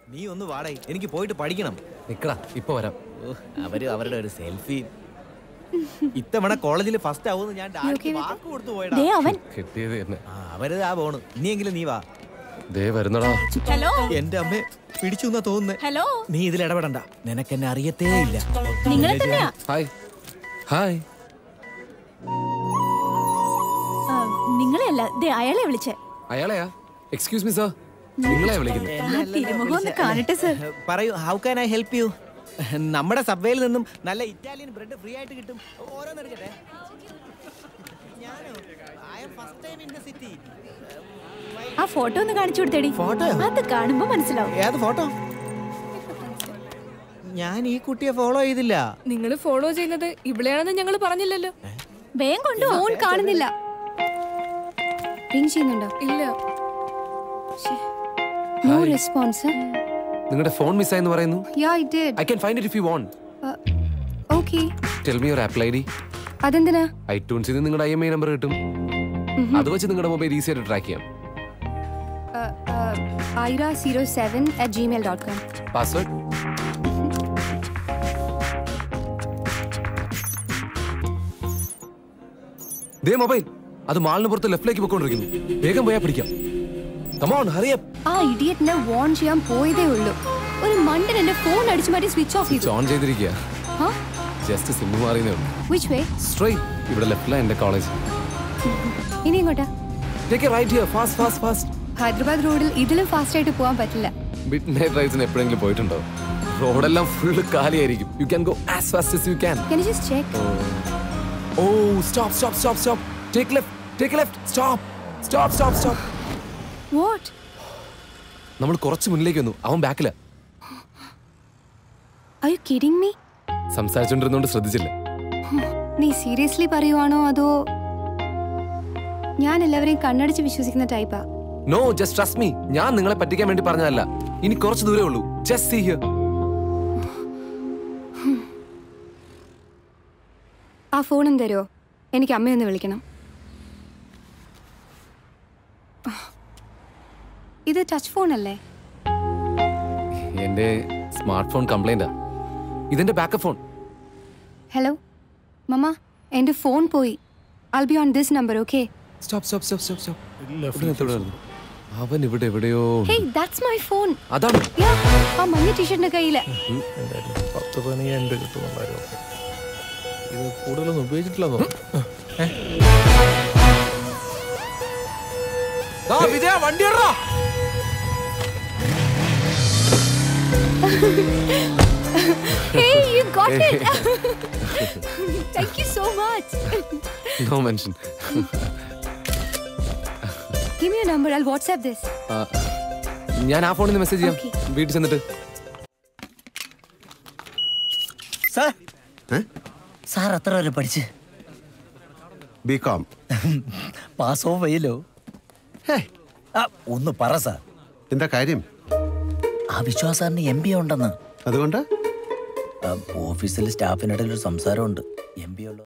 നീ ഒന്ന് വാടേ എനിക്ക് പോയിട്ട് പഠിക്കണം നിക്കടാ ഇപ്പൊ വരാം ഓ, അവര് അവരുടെ ഒരു സെൽഫി ഇത്തവണ കോളേജിൽ ഫസ്റ്റ് ആവുമെന്ന് ഞാൻ ഡാഡിക്ക് വാക്ക് കൊടുത്തു പോയടാ ദേ അവൻ കിട്ടിയത് തന്നെ ആ, അവര് ആ പോണ് ഇനിയെങ്കിലും നീ വാ ദേ വരുന്നടാ ഹലോ എന്റെ അമ്മ പിടിച്ചു എന്നാ തോന്നുന്നേ ഹലോ നീ ഇതിൽ ഇടപെടണ്ട നിനക്കെന്നെ അറിയത്തേ ഇല്ല നിങ്ങളെ തന്നെയാ ഹായ് ഹായ് ആ, നിങ്ങളെയല്ല ദേ അയാളെ വിളിച്ചേ അയാളെയാ എക്സ്ക്യൂസ് മീ സർ നിങ്ങളെ വിളിക്കുന്നു ആ തിരുമുഖം ഒന്ന് കാണട്ടെ സർ പറയൂ how can I help you നമ്മുടെ സബ്വേയിൽ നിന്നും നല്ല ഇറ്റാലിയൻ ബ്രെഡ് ഫ്രീ ആയിട്ട് കിട്ടും ഓരോന്നെടുക്കട്ടെ ഞാനോ I am first time in the city ആ ഫോട്ടോ ഒന്ന് കാണിച്ചു കൊടുത്തേടി ഫോട്ടോ? അത് കാണുമ്പോ മനസ്സിലാവും ഏത് ഫോട്ടോ ഞാൻ ഈ കുട്ടിയെ ഫോളോ ചെയ്തില്ല നിങ്ങൾ ഫോളോ ചെയ്യുന്നത് ഇവിടെയാണെന്ന് ഞങ്ങൾ പറഞ്ഞില്ലല്ലോ വേഗം കൊണ്ടുപോ ഫോൺ കാണുന്നില്ല റിംഗ് ചെയ്യുന്നുണ്ടോ ഇല്ല നോ റെസ്പോൺസ് നിങ്ങളുടെ ഫോൺ മിസ്സായെന്ന് പറയുന്നു yeah I did I can find it if you want okay tell me your Apple ID അതെന്തിനാ ഐട്യൂൺസിൽ നിന്ന് നിങ്ങളുടെ ഐ എം ഐ നമ്പർ കിട്ടും അത് വെച്ച് നിങ്ങളുടെ മൊബൈൽ ഈസി ആയിട്ട് ട്രാക്ക് ചെയ്യാം Aira zero seven at Gmail dot com password ദേ മൊബൈൽ അത് മാളിന് പുറത്ത് ലെഫ്റ്റിലേക്ക് പൊക്കോണ്ടിരിക്കുന്നു വേഗം പോയാൽ പിടിക്കാം കമോൺ ഹറിയപ്പ് ആ ഇഡിയറ്റിനെ വോൺ ചെയ്യാൻ പോയതേ ഉള്ളൂ ഒരു മണ്ടൻ എന്റെ ഫോൺ അടിച്ചു മാറ്റി സ്വിച്ച് ഓഫ് ചെയ്തു ഓൺ ചെയ്തിരിക്കുക ജസ്റ്റ് സിം മാറിയതേ ഉള്ളൂ വിച്ച് വേ സ്ട്രൈറ്റ് ഇവിടെ ലെഫ്റ്റിലാണ് എന്റെ കോളേജ് ഇനി ഇങ്ങോട്ടാ take right here fast fast fast Hyderabad റോഡിൽ ഇതിലും ഫാസ്റ്റ് ആയിട്ട് പോകാൻ പറ്റില്ല മിഡ് നൈറ്റ് റൈഡ്സിന് എപ്പോഴെങ്കിലും പോയിട്ടുണ്ടോ റോഡെല്ലാം ഫുള്ള് കാലിയായിരിക്കും you can go as fast as you can Can you just check? Oh stop stop stop stop take left take left stop stop stop stop What? നമ്മൾ കുറച്ച് മുന്നിലേക്ക് വന്നു അവൻ ബാക്കില് Are you kidding me? സംസാരിച്ചോണ്ടിരുന്നോണ്ട് ശ്രദ്ധിച്ചില്ല നീ seriously പറയുവാണോ അതോ ഞാൻ എല്ലാവരെയും കണ്ണടിച്ച് വിശ്വസിക്കുന്ന ടൈപ്പാ നോ ജസ്റ്റ് ട്രസ്റ്റ് മീ ഞാൻ നിങ്ങളെ പറ്റിക്കാൻ വേണ്ടി പറഞ്ഞതല്ല ഇനി കുറച്ച് ദൂരേ ഉള്ളൂ ജസ്റ്റ് സീ ഹിയർ ആ ഫോണും തരുമോ എനിക്ക് അമ്മയൊന്ന് വിളിക്കണം ഇത് ടച്ച് ഫോൺ അല്ലേ എന്റെ സ്മാർട്ട് ഫോൺ കംപ്ലൈന്റാ ഇതെന്റെ ബാക്കപ്പ് ഫോൺ ഹലോ മമ്മ എൻ്റെ ഫോൺ പോയി I be on this number okay stop stop stop stop stop അവൻ ഇവിടെ എവിടെയോ ഉണ്ട്. ഹേയ് ദാറ്റ്സ് മൈ ഫോൺ അതാണ് ആ മഞ്ഞ ടീഷർട്ടിന്റെ കയ്യില് എന്തായാലും പത്ത് പതിനയ്യായിരം രൂപ കിട്ടുമെന്നായിരുന്നു ഇത് കൂടുതലൊന്നും ഉപയോഗിച്ചിട്ടില്ലെന്നോ വിജയ വണ്ടി Hey, you got it! Thank you so much. No mention Give me your number. I'll WhatsApp this. ഞാൻ ആ ഫോണിൽ നിന്ന് മെസ്സേജ് ചെയ്യാം Okay. വീട്ടിൽ ചെന്നിട്ട് സാർ സാർ എത്ര വരെ പഠിച്ച് ബി കോം പാസ് ഓഫ് ചെയ്യല്ലോ ആ ഒന്ന് പറ സാർ എന്താ കാര്യം ആ വിശ്വാസാറിന് എം ബി ഉണ്ടെന്ന് അതുകൊണ്ട് ആ, ഓഫീസിൽ സ്റ്റാഫിനിടയിൽ ഒരു സംസാരമുണ്ട് എം ബി ഉള്ള